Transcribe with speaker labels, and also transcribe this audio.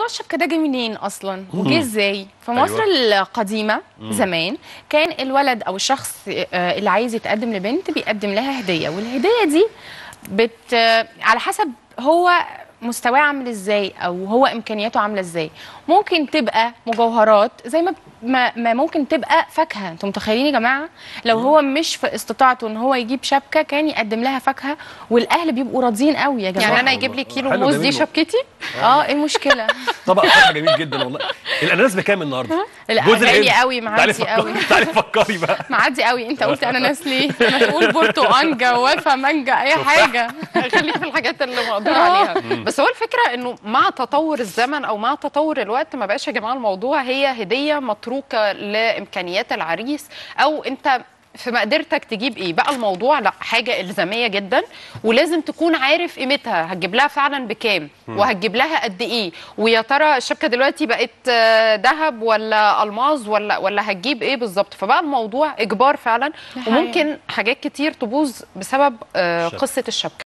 Speaker 1: موضوع الشبكه ده جه منين اصلا وجه ازاي في مصر
Speaker 2: أيوة.
Speaker 1: القديمه زمان كان الولد او الشخص آه، اللي عايز يتقدم لبنت بيقدم لها هديه والهديه دي بت آه، على حسب هو مستواه عامل ازاي او هو امكانياته عامله ازاي ممكن تبقى مجوهرات زي ما ما, ما ممكن تبقى فاكهه انتوا متخيلين يا جماعه لو هو مش في استطاعته ان هو يجيب شبكه كان يقدم لها فاكهه والاهل بيبقوا راضيين قوي يا جماعه
Speaker 3: يعني انا
Speaker 2: والله.
Speaker 3: يجيب لي كيلو
Speaker 2: حلو
Speaker 3: موز
Speaker 2: جميل
Speaker 3: دي
Speaker 2: والله.
Speaker 3: شبكتي
Speaker 1: اه ايه المشكله
Speaker 2: طبق فاكهه جميل جدا والله الاناناس بكام النهارده؟
Speaker 1: لا،
Speaker 2: جوز
Speaker 1: غالي
Speaker 2: الهند.
Speaker 1: قوي، معدي
Speaker 2: تعالي فكري-
Speaker 1: قوي.
Speaker 2: تعالي فكري بقى
Speaker 1: معدي قوي انت قلت اناناس ليه ما تقول برتقان جوافه مانجا اي حاجه
Speaker 3: خليك في الحاجات اللي مقدور عليها بس هو الفكره انه مع تطور الزمن او مع تطور الوقت ما بقاش يا جماعه الموضوع هي هديه متروكه لامكانيات العريس او انت في مقدرتك تجيب ايه بقى الموضوع لا حاجه الزاميه جدا ولازم تكون عارف قيمتها هتجيب لها فعلا بكام وهتجيب لها قد ايه ويا ترى الشبكه دلوقتي بقت آه، ذهب ولا الماظ ولا ولا هتجيب ايه بالظبط فبقى الموضوع اجبار فعلا
Speaker 1: حقيقة.
Speaker 3: وممكن حاجات كتير تبوظ بسبب آه،
Speaker 2: الشبكة.
Speaker 3: قصه الشبكه